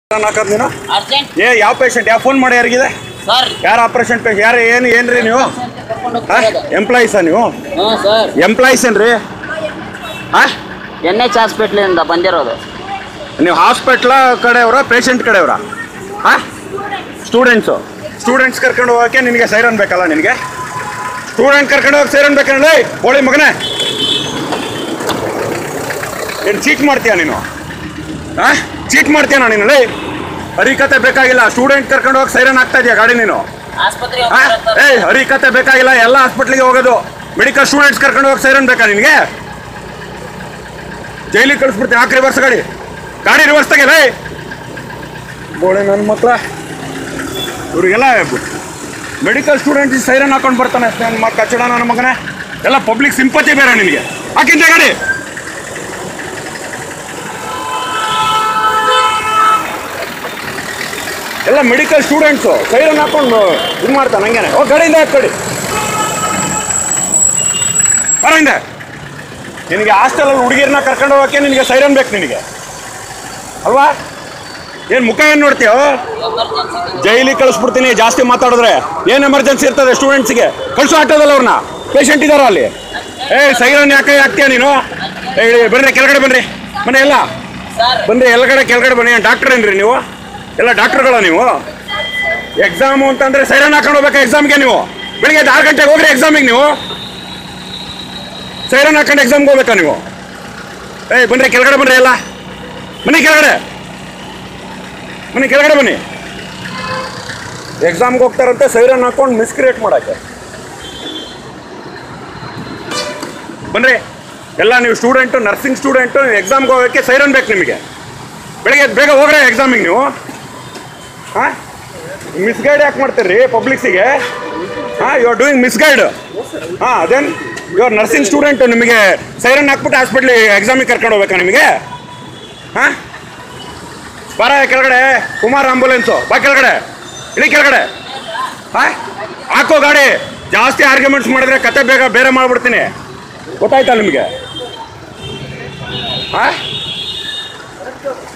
ಹಾಕೋದು ನೀನು ಅರ್ಜೆಂಟ್ ಏ ಯಾವ ಪೇಷಂಟ್ ಯಾವ ಫೋನ್ ಮಾಡಿ ಯಾರಿಗಿದೆ ಸರ್ ಯಾರು ಆಪರೇಷನ್ ಪೇಷಂಟ್ ಯಾರು ಏನು ಏನ್ರಿ ನೀವು ಕರ್ಕೊಂಡು ಹೋಗ್ತಿರೋದು ಎಂಪ್ಲಾಯೀಸಾ ನೀವು ಹ್ಞೂ ಸರ್ ಎಂಪ್ಲಾಯೀಸ್ ಏನ್ರಿ ಹಾಂ ಎನ್ ಎಚ್ ಹಾಸ್ಪಿಟ್ಲಿಂದ ಬಂದಿರೋದು ನೀವು ಹಾಸ್ಪಿಟ್ಲ ಕಡೆಯವರ ಪೇಷಂಟ್ ಕಡೆಯವರ ಹಾಂ ಸ್ಟೂಡೆಂಟ್ಸು ಸ್ಟೂಡೆಂಟ್ಸ್ ಕರ್ಕೊಂಡು ಹೋಗೋಕ್ಕೆ ನಿನಗೆ ಸೈರನ್ ಬೇಕಲ್ಲ ನಿನಗೆ ಸ್ಟೂಡೆಂಟ್ ಕರ್ಕೊಂಡು ಹೋಗಿ ಸೈರನ್ ಬೇಕಲ್ಲ ಹೋಳಿ ಮಗನೇ ಏನು ಚೀಟ್ ಮಾಡ್ತೀಯ ನೀನು ಹಾಂ ಚೀಟ್ ಮಾಡ್ತೀಯನ ನೀನು ಲೇ ಹರಿಕತೆ ಬೇಕಾಗಿಲ್ಲ ಸ್ಟೂಡೆಂಟ್ ಕರ್ಕೊಂಡು ಹೋಗಿ ಸೈರನ್ ಆಗ್ತಾ ಇದೆಯಾ ಗಾಡಿ ನೀನು ಆಸ್ಪತ್ರೆ ಆ? ಏಯ್ ಹರಿಕತೆ ಬೇಕಾಗಿಲ್ಲ ಎಲ್ಲ ಹಾಸ್ಪಿಟ್ಲಿಗೆ ಹೋಗೋದು ಮೆಡಿಕಲ್ ಸ್ಟೂಡೆಂಟ್ಸ್ ಕರ್ಕೊಂಡು ಹೋಗಿ ಸೈರನ್ ಬೇಕಾ ನಿನಗೆ ಜೈಲಿಗೆ ಕಳಿಸ್ಬಿಡ್ತೀನಿ ಹಾಕಿ ರಿವರ್ಸ್ ಗಾಡಿ ಗಾಡಿ ರಿವರ್ಸ್ ತೆಗೆಲೇ ಬೋಳೆ ನನ್ನ ಮಕ್ಳ ಇವ್ರಿಗೆಲ್ಲ ಮೆಡಿಕಲ್ ಸ್ಟೂಡೆಂಟ್ ಸೈರನ್ ಹಾಕೊಂಡು ಬರ್ತಾನೆ ನನ್ನ ಮಕ್ಕ ಕಚ್ಚಡ ನನ್ನ ಮಗನೇ ಎಲ್ಲ ಪಬ್ಲಿಕ್ ಸಿಂಪತಿ ಬೇರೆ ನಿನಗೆ ಹಾಕಿಂತ ಗಾಡಿ ಎಲ್ಲ ಮೆಡಿಕಲ್ ಸ್ಟೂಡೆಂಟ್ಸು ಸೈರನ್ ಹಾಕೊಂಡು ಇದು ಮಾಡ್ತಾನೆ ಹಂಗೇನೆ ಓ ಗಾಡಿಯಿಂದ ಹಾಕೊಳ್ಳಿ ಬರ ಹಿಂದೆ ನಿನಗೆ ಹಾಸ್ಟೆಲಲ್ಲಿ ಹುಡುಗಿರನ್ನ ಕರ್ಕೊಂಡು ಹೋಗೋಕ್ಕೆ ನಿನಗೆ ಸೈರನ್ ಬೇಕು ನಿನಗೆ ಅಲ್ವಾ ಏನು ಮುಖ ಏನು ನೋಡ್ತೀಯೋ ಜೈಲಿಗೆ ಕಳಿಸ್ಬಿಡ್ತೀನಿ ಜಾಸ್ತಿ ಮಾತಾಡಿದ್ರೆ ಏನು ಎಮರ್ಜೆನ್ಸಿ ಇರ್ತದೆ ಸ್ಟೂಡೆಂಟ್ಸ್ಗೆ ಕಳಿಸೋ ಆಟೋದಲ್ಲ ಅವ್ರನ್ನ ಪೇಷಂಟ್ ಇದಾರ ಅಲ್ಲಿ ಏ ಸೈರನ್ ಯಾಕೆ ಹಾಕ್ತೀಯ ನೀನು ಏ ಬನ್ರಿ ಕೆಳಗಡೆ ಬನ್ರಿ ಬನ್ನಿ ಎಲ್ಲ ಸರ್ ಬನ್ರಿ ಎಲ್ಲಗಡೆ ಕೆಳಗಡೆ ಬನ್ನಿ ಡಾಕ್ಟರ್ ಏನ್ರಿ ನೀವು ಎಲ್ಲ ಡಾಕ್ಟರ್ಗಳ ನೀವು ಎಕ್ಸಾಮು ಅಂತಂದ್ರೆ ಸೈರನ್ ಹಾಕೊಂಡು ಹೋಗ್ಬೇಕಾ ಎಕ್ಸಾಮ್ಗೆ ನೀವು ಬೆಳಿಗ್ಗೆ ಎದ್ದು ಆರು ಗಂಟೆಗೆ ಹೋಗ್ರಿ ಎಕ್ಸಾಮಿಗೆ ನೀವು ಸೈರನ್ ಹಾಕೊಂಡು ಎಕ್ಸಾಮ್ಗೆ ಹೋಗ್ಬೇಕಾ ನೀವು ಏಯ್ ಬನ್ರಿ ಕೆಳಗಡೆ ಬನ್ರಿ ಎಲ್ಲ ಬನ್ನಿ ಕೆಳಗಡೆ ಬನ್ನಿ ಕೆಳಗಡೆ ಬನ್ನಿ ಎಕ್ಸಾಮ್ಗೆ ಹೋಗ್ತಾರಂತೆ ಸೈರನ್ ಹಾಕೊಂಡು ಮಿಸ್ಕ್ರಿಯೇಟ್ ಮಾಡಕ್ಕೆ ಬನ್ರಿ ಎಲ್ಲ ನೀವು ಸ್ಟೂಡೆಂಟು ನರ್ಸಿಂಗ್ ಸ್ಟೂಡೆಂಟು ಎಕ್ಸಾಮ್ಗೆ ಹೋಗೋಕ್ಕೆ ಸೈರನ್ ಬೇಕು ನಿಮಗೆ ಬೆಳಿಗ್ಗೆ ಎದ್ದು ಬೇಗ ಹೋಗ್ರೆ ಎಕ್ಸಾಮಿಗೆ ನೀವು ಹಾಂ ಮಿಸ್ಗೈಡ್ ಯಾಕೆ ಮಾಡ್ತೀರಿ ಪಬ್ಲಿಕ್ಸಿಗೆ ಹಾಂ ಯು ಆರ್ ಡೂಯಿಂಗ್ ಮಿಸ್ಗೈಡ್ ಹಾಂ then you are nursing student ನಿಮಗೆ ಸೈರನ್ ಹಾಕ್ಬಿಟ್ಟು ಹಾಸ್ಪಿಟ್ಲಿಗೆ ಎಕ್ಸಾಮಿಗೆ ಕರ್ಕೊಂಡು ಹೋಗ್ಬೇಕಾ ನಿಮಗೆ ಹಾಂ ಬರ ಕೆಳಗಡೆ ಕುಮಾರ್ ಆಂಬುಲೆನ್ಸು ಬಾ ಕೆಳಗಡೆ ಇಳಿ ಕೆಳಗಡೆ ಹಾಂ ಹಾಕೋ ಗಾಡಿ ಜಾಸ್ತಿ ಆರ್ಗ್ಯುಮೆಂಟ್ಸ್ ಮಾಡಿದ್ರೆ ಕತೆ ಬೇಗ ಬೇರೆ ಮಾಡ್ಬಿಡ್ತೀನಿ ಗೊತ್ತಾಯ್ತಾ ನಿಮಗೆ ಹಾಂ